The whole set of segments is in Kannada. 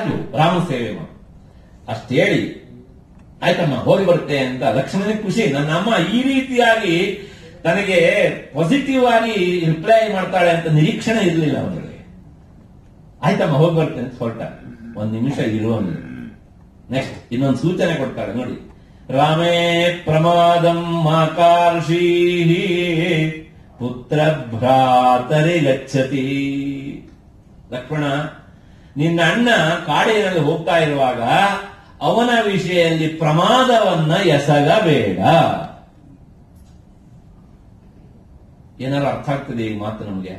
ರಾಜು ರಾಮ ಸೇವೆ ಮಾಡು ಅಷ್ಟು ಹೇಳಿ ಆಯ್ತಮ್ಮ ಹೋಗಿ ಬರುತ್ತೆ ಅಂತ ಲಕ್ಷ್ಮಣನಿಗೆ ಖುಷಿ ನನ್ನ ಅಮ್ಮ ಈ ರೀತಿಯಾಗಿ ನನಗೆ ಪಾಸಿಟಿವ್ ಆಗಿ ರಿಪ್ಲೈ ಮಾಡ್ತಾಳೆ ಅಂತ ನಿರೀಕ್ಷಣೆ ಇರಲಿಲ್ಲ ಅವನಿಗೆ ಆಯ್ತಮ್ಮ ಹೋಗಿ ಬರ್ತೇನೆ ಅಂತ ಹೊರಟ ಒಂದ್ ನಿಮಿಷ ಇರುವನು ನೆಕ್ಸ್ಟ್ ಇನ್ನೊಂದು ಸೂಚನೆ ಕೊಡ್ತಾಳೆ ನೋಡಿ ರಾಮೇ ಪ್ರಮಾದಂ ಮಾಕಾರ್ಷೀ ಪುತ್ರ ಭ್ರಾತರಿ ಗಚ್ಚತಿ ಲಕ್ಷ್ಮಣ ನಿನ್ನ ಅಣ್ಣ ಕಾಡಿನಲ್ಲಿ ಹೋಗ್ತಾ ಇರುವಾಗ ಅವನ ವಿಷಯದಲ್ಲಿ ಪ್ರಮಾದವನ್ನ ಎಸಗಬೇಡ ಏನಾದ್ರು ಅರ್ಥ ಆಗ್ತದೆ ಈ ಮಾತು ನಮಗೆ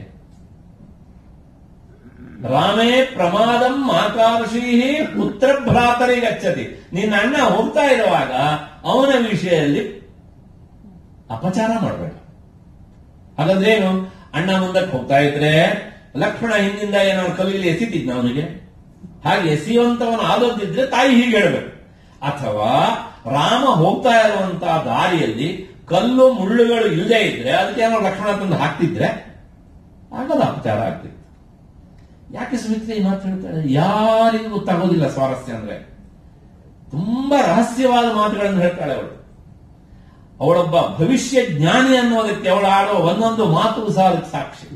ರಾಮೇ ಪ್ರಮಾದಂ ಮಾತಾರ್ಷಿ ಪುತ್ರ ಭ್ರಾತರಿ ಗಚ್ಚತಿ ನಿನ್ನ ಅಣ್ಣ ಹೋಗ್ತಾ ಇರುವಾಗ ಅವನ ವಿಷಯದಲ್ಲಿ ಅಪಚಾರ ಮಾಡಬೇಡ ಹಾಗಾದ್ರೆ ಏನು ಅಣ್ಣ ಮುಂದಕ್ಕೆ ಹೋಗ್ತಾ ಇದ್ರೆ ಲಕ್ಷ್ಮಣ ಹಿಂದಿಂದ ಏನಾದ್ರು ಕಲ್ಲಿಗೆ ಎಸಿತಿದ್ನ ಅವನಿಗೆ ಹಾಗೆ ಎಸೆಯುವಂತವನು ಆದೋದಿದ್ರೆ ತಾಯಿ ಹೀಗೆ ಹೇಳ್ಬೇಕು ಅಥವಾ ರಾಮ ಹೋಗ್ತಾ ಇರುವಂತಹ ದಾರಿಯಲ್ಲಿ ಕಲ್ಲು ಮುಳ್ಳುಗಳು ಇಲ್ಲದೆ ಇದ್ರೆ ಅದಕ್ಕೆ ಏನೋ ಲಕ್ಷ್ಮಣ ತಂದು ಹಾಕ್ತಿದ್ರೆ ಆಗಲ್ಲ ಅಪಚಾರ ಆಗ್ತಿತ್ತು ಯಾಕೆ ಸುಮಿತ್ರೆ ಈ ಮಾತು ಹೇಳ್ತಾಳೆ ಯಾರಿಗೂ ಗೊತ್ತಾಗೋದಿಲ್ಲ ಸ್ವಾರಸ್ಯ ಅಂದ್ರೆ ತುಂಬಾ ರಹಸ್ಯವಾದ ಮಾತುಗಳನ್ನು ಹೇಳ್ತಾಳೆ ಅವಳು ಅವಳೊಬ್ಬ ಭವಿಷ್ಯ ಜ್ಞಾನಿ ಅನ್ನೋದಕ್ಕೆ ಅವಳು ಆಡೋ ಒಂದೊಂದು ಮಾತು ಸಹ ಅದಕ್ಕೆ ಸಾಕ್ಷಿ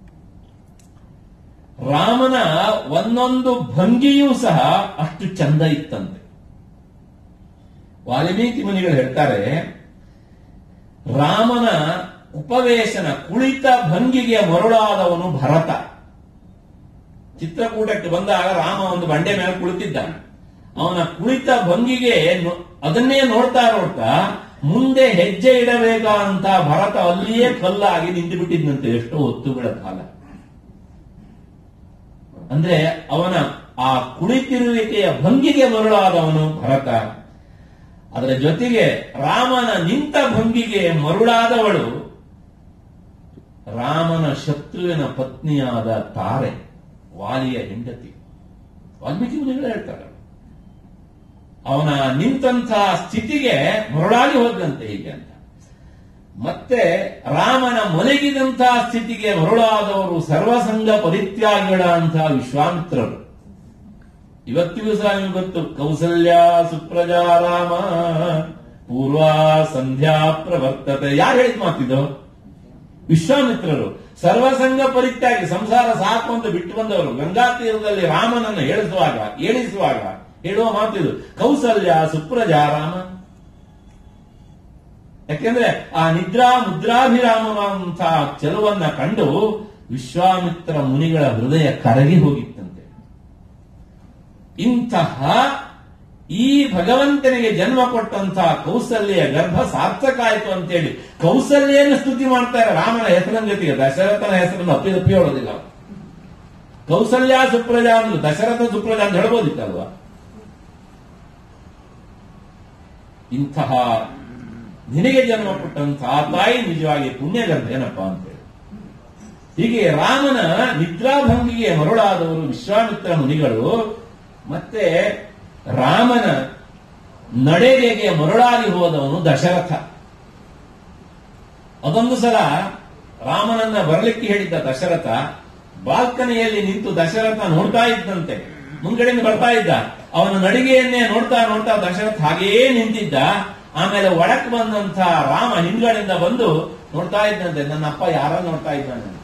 ರಾಮನ ಒಂದೊಂದು ಭಂಗಿಯೂ ಸಹ ಅಷ್ಟು ಚಂದ ಇತ್ತಂತೆ ವಾಲ್ಮೀಕಿ ಮುನಿಗಳು ಹೇಳ್ತಾರೆ ರಾಮನ ಉಪವೇಶನ ಕುಳಿತ ಭಂಗಿಗೆ ಮರುಳಾದವನು ಭರತ ಚಿತ್ರಕೂಟಕ್ಕೆ ಬಂದಾಗ ರಾಮ ಒಂದು ಬಂಡೆ ಮೇಲೆ ಕುಳಿತಿದ್ದಾನೆ ಅವನ ಕುಳಿತ ಭಂಗಿಗೆ ನೊ- ಅದನ್ನೇ ನೋಡ್ತಾ ನೋಡ್ತಾ ಮುಂದೆ ಹೆಜ್ಜೆ ಇಡಬೇಕಂತ ಭರತ ಅಲ್ಲಿಯೇ ಕಲ್ಲಾಗಿ ನಿಂತು ಬಿಟ್ಟಿದ್ದಂತೆ ಎಷ್ಟೋ ಹೊತ್ತುಗಳ ಕಾಲ ಅಂದ್ರೆ ಅವನ ಆ ಕುಳಿತಿರುವಿಕೆಯ ಭಂಗಿಗೆ ಮರುಳಾದವನು ಭರತ ಅದರ ಜೊತೆಗೆ ರಾಮನ ನಿಂತ ಭಂಗಿಗೆ ಮರುಳಾದವಳು ರಾಮನ ಶತ್ರುವಿನ ಪತ್ನಿಯಾದ ತಾರೆ ವಾಲಿಯ ಹೆಂಡತಿ ವಾಲ್ಮೀಕಿ ಮುನಿಗಳು ಹೇಳ್ತಾರೆ ಅವನ ನಿಂತಹ ಸ್ಥಿತಿಗೆ ಮರುಳಾಗಿ ಹೋದಂತೆ ಹೀಗೆ ಅಂತ ಮತ್ತೆ ರಾಮನ ಮಲಗಿದಂತಹ ಸ್ಥಿತಿಗೆ ಮರುಳಾದವರು ಸರ್ವಸಂಗ ಪರಿತ್ಯಾಗಿಗಳಂತಹ ವಿಶ್ವಾಮಿತ್ರರು ಇವತ್ತಿಗೂ ಸಹ ನಿಮ್ಗೆ ಗೊತ್ತು ಕೌಸಲ್ಯ ಸುಪ್ರಜಾ ರಾಮ ಪೂರ್ವ ಸಂಧ್ಯಾ ಪ್ರವರ್ತತೆ ಯಾರು ಹೇಳಿದ ಮಾತಿದು ವಿಶ್ವಾಮಿತ್ರರು ಸರ್ವಸಂಗ ಪರಿತ್ಯಾಗಿ ಸಂಸಾರ ಸಾಕು ಅಂತ ಬಿಟ್ಟು ಬಂದವರು ಗಂಗಾ ತೀರದಲ್ಲಿ ರಾಮನನ್ನು ಹೇಳಿಸುವಾಗ ಏಳಿಸುವಾಗ ಹೇಳುವ ಮಾತಿದು ಕೌಸಲ್ಯ ಸುಪ್ರಜಾ ರಾಮ ಯಾಕೆಂದ್ರೆ ಆ ನಿದ್ರಾ ಮುದ್ರಾಭಿರಾಮವಂತಹ ಚೆಲುವನ್ನ ಕಂಡು ವಿಶ್ವಾಮಿತ್ರ ಮುನಿಗಳ ಹೃದಯ ಕರಗಿ ಹೋಗಿತ್ತಂತೆ ಇಂತಹ ಈ ಭಗವಂತನಿಗೆ ಜನ್ಮ ಕೊಟ್ಟಂತಹ ಕೌಸಲ್ಯ ಗರ್ಭ ಸಾರ್ಥಕ ಆಯ್ತು ಅಂತೇಳಿ ಕೌಸಲ್ಯನ ಸ್ತುತಿ ಮಾಡ್ತಾರೆ ರಾಮನ ಹೆಸರಿನ ಜೊತೆಗೆ ದಶರಥನ ಹೆಸರನ್ನು ಅಪ್ಪಿ ತಪ್ಪಿ ಹೇಳೋದಿಲ್ಲ ಅವರು. ಕೌಸಲ್ಯ ಸುಪ್ರಜಾ ಅಂದ್ರೆ ದಶರಥ ಸುಪ್ರಜಾ ಅಂತ ಹೇಳ್ಬೋದಿತ್ತಲ್ವಾ ಇಂತಹ ನಿನಗೆ ಜನ್ಮ ಕೊಟ್ಟಂತಹ ತಾಯಿ ನಿಜವಾಗಿ ಪುಣ್ಯಗರ್ಭ ಏನಪ್ಪ ಅಂತೇಳಿ ಹೀಗೆ ರಾಮನ ನಿದ್ರಾಭಂಗಿಗೆ ಮರುಳಾದವರು ವಿಶ್ವಾಮಿತ್ರ ಮುನಿಗಳು ಮತ್ತೆ ರಾಮನ ನಡೆಗೆಗೆ ಮರುಳಾಗಿ ಹೋದವನು ದಶರಥ ಅದೊಂದು ಸಲ ರಾಮನನ್ನ ಬರಲಿಕ್ಕೆ ಹೇಳಿದ್ದ ದಶರಥ ಬಾಲ್ಕನಿಯಲ್ಲಿ ನಿಂತು ದಶರಥ ನೋಡ್ತಾ ಇದ್ದಂತೆ ಮುಂಗಡೆಯಿಂದ ಬರ್ತಾ ಇದ್ದ ಅವನ ನಡಿಗೆಯನ್ನೇ ನೋಡ್ತಾ ನೋಡ್ತಾ ದಶರಥ ಹಾಗೆಯೇ ನಿಂತಿದ್ದ ಆಮೇಲೆ ಒಳಕ್ ಬಂದಂತ ರಾಮ ಹಿಂದ್ಗಡೆಯಿಂದ ಬಂದು ನೋಡ್ತಾ ಇದ್ದಂತೆ ನನ್ನ ಅಪ್ಪ ಯಾರ ನೋಡ್ತಾ ಇದ್ದಾನೆ ಅಂತ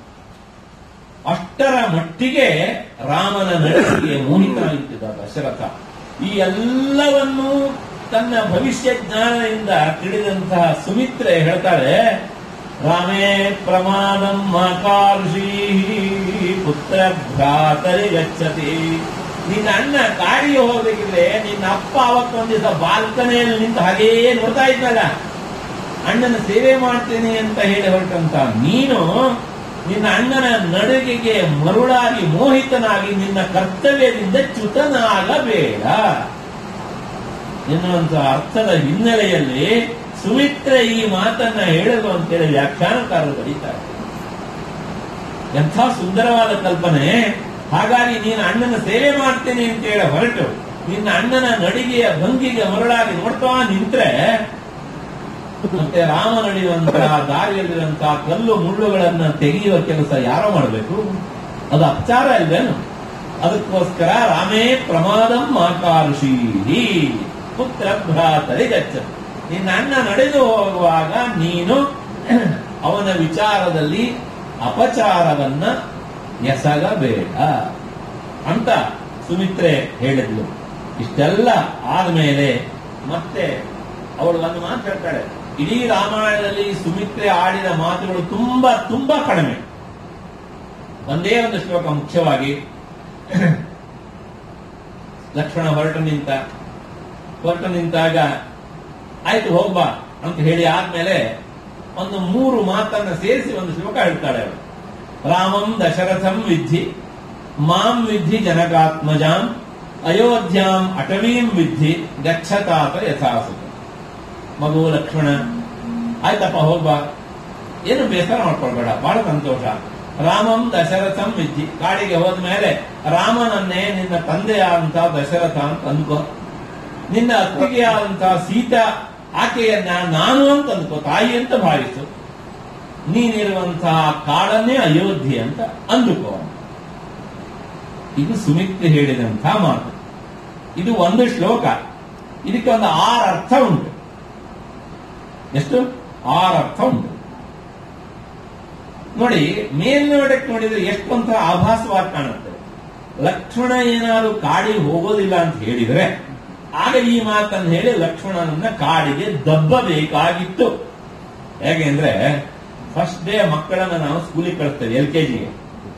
ಅಷ್ಟರ ಮಟ್ಟಿಗೆ ರಾಮನ ನಡಿಗೆಗೆ ಮೋಹಿತನಾಗಿದ್ದ ದಶರಥ ಈ ಎಲ್ಲವನ್ನೂ ತನ್ನ ಭವಿಷ್ಯ ಜ್ಞಾನದಿಂದ ತಿಳಿದಂತಹ ಸುಮಿತ್ರೆ ಹೇಳ್ತಾಳೆ ರಾಮೇ ಪ್ರಮಾದಂ ಮಾಕಾರ್ಷಿ ಪುತ್ರ ಭ್ರಾತರಿ ಗಚ್ಚತಿ ನಿನ್ನ ಅಣ್ಣ ಕಾಡಿಗೆ ಹೋಗ್ಬೇಕಿದ್ರೆ ನಿನ್ನ ಅಪ್ಪ ಅವತ್ತೊಂದ್ ದಿವಸ ಬಾಲ್ಕನಿಯಲ್ಲಿ ನಿಂತು ಹಾಗೇ ನೋಡ್ತಾ ಇದ್ದಲ್ಲ ಅಣ್ಣನ ಸೇವೆ ಮಾಡ್ತೇನೆ ಅಂತ ಹೇಳಿ ಹೊರಟಂತ ನೀನು ನಿನ್ನ ಅಣ್ಣನ ನಡುಗೆಗೆ ಮರುಳಾಗಿ ಮೋಹಿತನಾಗಿ ನಿನ್ನ ಕರ್ತವ್ಯದಿಂದ ಚ್ಯುತನಾಗಬೇಡ ಎನ್ನುವಂತ ಅರ್ಥದ ಹಿನ್ನೆಲೆಯಲ್ಲಿ ಸುಮಿತ್ರೆ ಈ ಮಾತನ್ನ ಹೇಳಲು ಅಂತೇಳಿ ವ್ಯಾಖ್ಯಾನಕಾರರು ಬರೀತಾರೆ ಎಂಥ ಸುಂದರವಾದ ಕಲ್ಪನೆ ಹಾಗಾಗಿ ನೀನು ಅಣ್ಣನ ಸೇವೆ ಮಾಡ್ತೇನೆ ಅಂತ ಹೇಳಿ ಹೊರಟು ನಿನ್ನ ಅಣ್ಣನ ನಡಿಗೆಯ ಭಂಗಿಗೆ ಮರಳಾಗಿ ನೋಡ್ತಾ ನಿಂತ್ರೆ ಮತ್ತೆ ರಾಮ ನಡೆಯುವಂತಹ ದಾರಿಯಲ್ಲಿರುವಂತಹ ಕಲ್ಲು ಮುಳ್ಳುಗಳನ್ನ ತೆಗೆಯುವ ಕೆಲಸ ಯಾರೋ ಮಾಡಬೇಕು ಅದು ಅಪಚಾರ ಅಲ್ವೇನು ಅದಕ್ಕೋಸ್ಕರ ರಾಮೇ ಪ್ರಮಾದಂ ಮಾಕಾರುಷೀಹಿ ಪುತ್ರ ಭ್ರಾತರಿ ಗಚ್ಚ ನಿನ್ನ ಅಣ್ಣ ನಡೆದು ಹೋಗುವಾಗ ನೀನು ಅವನ ವಿಚಾರದಲ್ಲಿ ಅಪಚಾರವನ್ನ ಎಸಗಬೇಡ ಅಂತ ಸುಮಿತ್ರೆ ಹೇಳಿದ್ಲು ಇಷ್ಟೆಲ್ಲ ಆದ್ಮೇಲೆ ಮತ್ತೆ ಅವಳು ಒಂದು ಮಾತು ಹೇಳ್ತಾಳೆ ಇಡೀ ರಾಮಾಯಣದಲ್ಲಿ ಸುಮಿತ್ರೆ ಆಡಿದ ಮಾತುಗಳು ತುಂಬಾ ತುಂಬಾ ಕಡಿಮೆ ಒಂದೇ ಒಂದು ಶ್ಲೋಕ ಮುಖ್ಯವಾಗಿ ಲಕ್ಷ್ಮಣ ಹೊರಟು ನಿಂತ ಹೊರಟು ನಿಂತಾಗ ಆಯ್ತು ಹೋಗ್ಬಾ ಅಂತ ಹೇಳಿ ಆದ್ಮೇಲೆ ಒಂದು ಮೂರು ಮಾತನ್ನ ಸೇರಿಸಿ ಒಂದು ಶ್ಲೋಕ ಹೇಳ್ತಾಳೆ ಅವಳು ರಾಮಂ ದಶರಥಂ ವಿದ್ಧಿ ಮಾಂ ವಿದ್ಧಿ ಜನಕಾತ್ಮಜಾಂ ಅಯೋಧ್ಯಾಂ ಅಟವೀಂ ವಿದ್ಧಿ ಗಚ್ಚತಾತ ಯಥಾಸುತ ಮಗು ಲಕ್ಷ್ಮಣ ಆಯ್ತಪ್ಪ ಹೋಗ್ಬಾ ಏನು ಬೇಸರ ಮಾಡ್ಕೊಳ್ಬೇಡ ಬಹಳ ಸಂತೋಷ ರಾಮಂ ದಶರಥಂ ವಿದ್ಧಿ ಕಾಡಿಗೆ ಹೋದ್ಮೇಲೆ ರಾಮನನ್ನೇ ನಿನ್ನ ತಂದೆಯಾದಂತ ದಶರಥ ಅಂತ ಅಂದ್ಕೋ ನಿನ್ನ ಅತ್ತಿಗೆಯಾದಂತ ಸೀತಾ ಆಕೆಯನ್ನ ನಾನು ಅಂತ ಅಂದ್ಕೋ ತಾಯಿ ಅಂತ ಭಾವಿಸು ನೀನಿರುವಂತಹ ಕಾಡನ್ನೇ ಅಯೋಧ್ಯೆ ಅಂತ ಅಂದುಕೋ ಇದು ಸುಮಿತ್ರೆ ಹೇಳಿದಂತಹ ಮಾತು ಇದು ಒಂದು ಶ್ಲೋಕ ಇದಕ್ಕೆ ಒಂದು ಆರು ಅರ್ಥ ಉಂಟು ಎಷ್ಟು ಆರು ಅರ್ಥ ಉಂಟು ನೋಡಿ ಮೇಲ್ನೋಟಕ್ಕೆ ನೋಡಿದ್ರೆ ಎಷ್ಟೊಂಥರ ಆಭಾಸವಾಗಿ ಕಾಣುತ್ತೆ ಲಕ್ಷ್ಮಣ ಏನಾದ್ರು ಕಾಡಿಗೆ ಹೋಗೋದಿಲ್ಲ ಅಂತ ಹೇಳಿದ್ರೆ ಆಗ ಈ ಮಾತನ್ನು ಹೇಳಿ ಲಕ್ಷ್ಮಣನನ್ನ ಕಾಡಿಗೆ ದಬ್ಬಬೇಕಾಗಿತ್ತು ಹೇಗೆ ಅಂದ್ರೆ ಫಸ್ಟ್ ಡೇ ಮಕ್ಕಳನ್ನ ನಾವು ಸ್ಕೂಲಿಗೆ ಕಳಿಸ್ತೇವೆ ಎಲ್ ಕೆ ಜಿಗೆ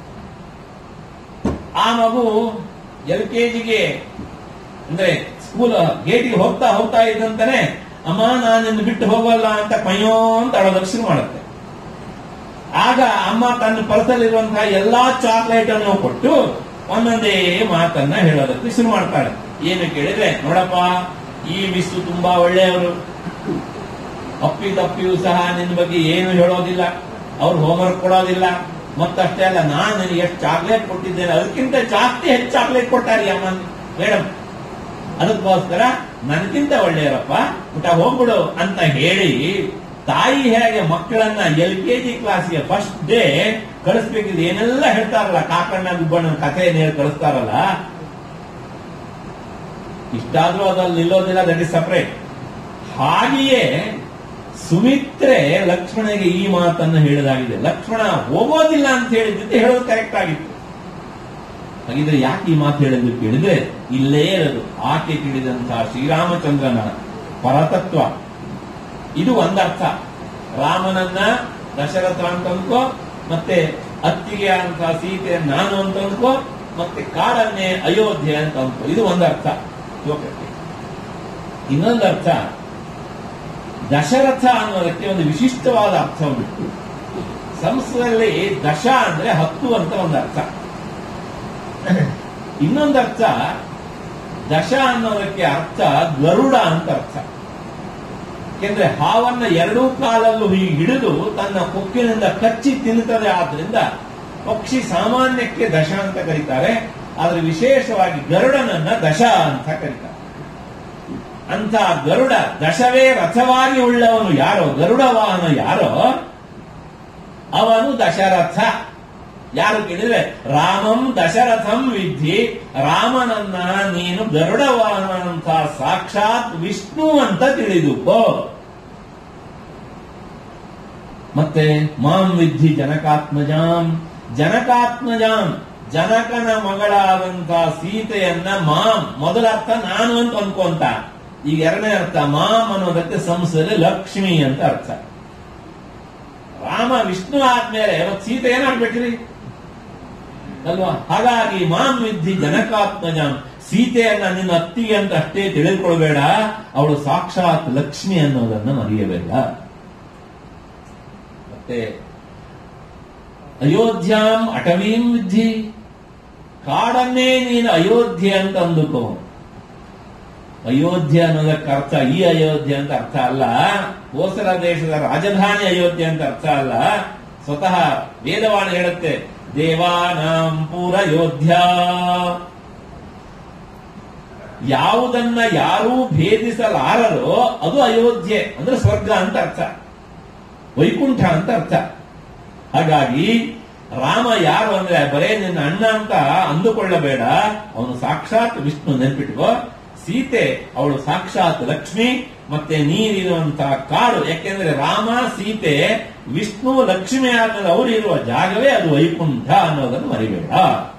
ಆ ಮಗು ಎಲ್ ಕೆ ಜಿಗೆ ಅಂದ್ರೆ ಸ್ಕೂಲ್ ಗೇಟಿಗೆ ಹೋಗ್ತಾ ಹೋಗ್ತಾ ಇದ್ದಂತಾನೆ ಅಮ್ಮ ನಾನು ಬಿಟ್ಟು ಹೋಗಲ್ಲ ಅಂತ ಕಯ್ಯೋ ಅಂತ ಅಳೋದಕ್ಕೆ ಶುರು ಮಾಡುತ್ತೆ ಆಗ ಅಮ್ಮ ತನ್ನ ಪರ್ಸಲ್ಲಿರುವಂತಹ ಎಲ್ಲಾ ಚಾಕ್ಲೇಟ್ ಅನ್ನು ಕೊಟ್ಟು ಒಂದೊಂದೇ ಮಾತನ್ನ ಹೇಳೋದಕ್ಕೆ ಶುರು ಮಾಡ್ತಾಳೆ ಏನು ಕೇಳಿದ್ರೆ ನೋಡಪ್ಪ ಈ ಮಿಸ್ಸು ತುಂಬಾ ಒಳ್ಳೆಯವರು ಅಪ್ಪಿ ತಪ್ಪಿಯೂ ಸಹ ನಿನ್ನ ಬಗ್ಗೆ ಏನು ಹೇಳೋದಿಲ್ಲ ಅವ್ರು ಹೋಮ್ವರ್ಕ್ ಕೊಡೋದಿಲ್ಲ ಮತ್ತಷ್ಟೇ ಅಲ್ಲ ನಾನು ನಿನಗೆ ಎಷ್ಟು ಚಾಕ್ಲೇಟ್ ಕೊಟ್ಟಿದ್ದೇನೆ ಅದಕ್ಕಿಂತ ಜಾಸ್ತಿ ಹೆಚ್ಚು ಚಾಕ್ಲೇಟ್ ಕೊಟ್ಟಾರಿ ಅಮ್ಮ ಮೇಡಮ್ ಅದಕ್ಕೋಸ್ಕರ ನನಗಿಂತ ಒಳ್ಳೆಯವರಪ್ಪ ಊಟ ಹೋಗ್ಬಿಡು ಅಂತ ಹೇಳಿ ತಾಯಿ ಹೇಗೆ ಮಕ್ಕಳನ್ನ ಎಲ್ ಕೆ ಜಿ ಕ್ಲಾಸ್ಗೆ ಫಸ್ಟ್ ಡೇ ಕಳಿಸ್ಬೇಕಿದ್ರೆ ಏನೆಲ್ಲ ಹೇಳ್ತಾರಲ್ಲ ಕಾಕಣ್ಣ ಗುಬ್ಬಣ್ಣ ಕಥೆಯನ್ನು ಹೇಳಿ ಕಳಿಸ್ತಾರಲ್ಲ ಇಷ್ಟಾದ್ರೂ ಅದ್ರಲ್ಲಿ ನಿಲ್ಲೋದಿಲ್ಲ ದಟ್ ಇಸ್ ಸಪರೇಟ್ ಹಾಗೆಯೇ ಸುಮಿತ್ರೆ ಲಕ್ಷ್ಮಣಗೆ ಈ ಮಾತನ್ನು ಹೇಳಿದಾಗಿದೆ ಲಕ್ಷ್ಮಣ ಹೋಗೋದಿಲ್ಲ ಅಂತ ಹೇಳಿದ್ದೆ ಹೇಳೋದು ಕರೆಕ್ಟ್ ಆಗಿತ್ತು ಹಾಗಿದ್ರೆ ಯಾಕೆ ಈ ಮಾತು ಹೇಳಿದ್ರು ಕೇಳಿದ್ರೆ ಇಲ್ಲೇ ಇರೋದು ಆಕೆ ತಿಳಿದಂತಹ ಶ್ರೀರಾಮಚಂದ್ರನ ಪರತತ್ವ ಇದು ಒಂದರ್ಥ ರಾಮನನ್ನ ದಶರಥ ಅಂತ ಅನ್ಕೋ ಮತ್ತೆ ಅತ್ತಿಗೆ ಅಂತ ಸೀತೆ ನಾನು ಅಂತ ಅನ್ಕೋ ಮತ್ತೆ ಕಾಡನ್ನೇ ಅಯೋಧ್ಯೆ ಅಂತ ಅನ್ಕೋ ಇದು ಒಂದರ್ಥ ಶ್ಲೋಕಕ್ಕೆ ಇನ್ನೊಂದರ್ಥ ದಶರಥ ಅನ್ನೋದಕ್ಕೆ ಒಂದು ವಿಶಿಷ್ಟವಾದ ಅರ್ಥ ಉಂಟು ಸಂಸ್ಕೃತದಲ್ಲಿ ದಶ ಅಂದ್ರೆ ಹತ್ತು ಅಂತ ಒಂದು ಅರ್ಥ ಇನ್ನೊಂದರ್ಥ ದಶ ಅನ್ನೋದಕ್ಕೆ ಅರ್ಥ ಗರುಡ ಅಂತ ಅರ್ಥ ಯಾಕೆಂದ್ರೆ ಹಾವನ್ನ ಎರಡೂ ಕಾಲಲ್ಲೂ ಹೀಗೆ ಹಿಡಿದು ತನ್ನ ಕೊಕ್ಕಿನಿಂದ ಕಚ್ಚಿ ತಿನ್ನುತ್ತದೆ ಆದ್ರಿಂದ ಪಕ್ಷಿ ಸಾಮಾನ್ಯಕ್ಕೆ ದಶ ಅಂತ ಕರೀತಾರೆ ಆದ್ರೆ ವಿಶೇಷವಾಗಿ ಗರುಡನನ್ನ ದಶ ಅಂತ ಕರೀತಾರೆ ಅಂತ ಗರುಡ ದಶವೇ ರಥವಾಗಿ ಉಳ್ಳವನು ಯಾರೋ ಗರುಡ ವಾಹನ ಯಾರೋ ಅವನು ದಶರಥ ಯಾರು ಕೇಳಿದ್ರೆ ರಾಮಂ ದಶರಥಂ ವಿದ್ಧಿ ರಾಮನನ್ನ ನೀನು ಗರುಡ ವಾಹನ ಅಂತ ಸಾಕ್ಷಾತ್ ವಿಷ್ಣು ಅಂತ ತಿಳಿದುಕೋ ಮತ್ತೆ ಮಾಂ ವಿದ್ಧಿ ಜನಕಾತ್ಮಜಾಂ ಜನಕಾತ್ಮಜಾಂ ಜನಕನ ಮಗಳಾದಂತ ಸೀತೆಯನ್ನ ಮಾಂ ಮೊದಲ ಅರ್ಥ ನಾನು ಅಂತ ಅನ್ಕೊಂತ ಈಗ ಎರಡನೇ ಅರ್ಥ ಮಾಂ ಅನ್ನೋದಕ್ಕೆ ಸಂಸ್ಕೃತದಲ್ಲಿ ಲಕ್ಷ್ಮಿ ಅಂತ ಅರ್ಥ ರಾಮ ವಿಷ್ಣು ಆದ್ಮೇಲೆ ಮತ್ ಸೀತೆ ಏನಾಗ್ಬೇಕ್ರಿ ಅಲ್ವಾ ಹಾಗಾಗಿ ಮಾಂ ವಿದ್ಧಿ ಜನಕಾತ್ಮಜಾಂ ಸೀತೆಯನ್ನ ನಿನ್ನ ಅತ್ತಿಗೆ ಅಂತ ಅಷ್ಟೇ ತಿಳಿದುಕೊಳ್ಬೇಡ ಅವಳು ಸಾಕ್ಷಾತ್ ಲಕ್ಷ್ಮಿ ಅನ್ನೋದನ್ನ ಮರೆಯಬೇಡ ಮತ್ತೆ ಅಯೋಧ್ಯಾಂ ಅಟವೀಂ ವಿದ್ಧಿ ಕಾಡನ್ನೇ ನೀನು ಅಯೋಧ್ಯೆ ಅಂತ ಅಂದುಕೋ ಅಯೋಧ್ಯೆ ಅನ್ನೋದಕ್ಕೆ ಅರ್ಥ ಈ ಅಯೋಧ್ಯೆ ಅಂತ ಅರ್ಥ ಅಲ್ಲ ಕೋಸಲ ದೇಶದ ರಾಜಧಾನಿ ಅಯೋಧ್ಯೆ ಅಂತ ಅರ್ಥ ಅಲ್ಲ ಸ್ವತಃ ವೇದವಾಣಿ ಹೇಳುತ್ತೆ ದೇವಾನಾಂ ಪೂರಯೋಧ್ಯ ಯಾವುದನ್ನ ಯಾರೂ ಭೇದಿಸಲಾರರೋ ಅದು ಅಯೋಧ್ಯೆ ಅಂದ್ರೆ ಸ್ವರ್ಗ ಅಂತ ಅರ್ಥ ವೈಕುಂಠ ಅಂತ ಅರ್ಥ ಹಾಗಾಗಿ ರಾಮ ಯಾರು ಅಂದ್ರೆ ಬರೇ ನಿನ್ನ ಅಣ್ಣ ಅಂತ ಅಂದುಕೊಳ್ಳಬೇಡ ಅವನು ಸಾಕ್ಷಾತ್ ವಿಷ್ಣು ನೆನ್ಪಿಟ್ಕೋ ಸೀತೆ ಅವಳು ಸಾಕ್ಷಾತ್ ಲಕ್ಷ್ಮಿ ಮತ್ತೆ ನೀರಿರುವಂತಹ ಕಾಡು ಯಾಕೆಂದ್ರೆ ರಾಮ ಸೀತೆ ವಿಷ್ಣು ಲಕ್ಷ್ಮಿ ಆದ ಅವರು ಇರುವ ಜಾಗವೇ ಅದು ವೈಕುಂಠ ಅನ್ನೋದನ್ನು ಮರಿಬೇಡ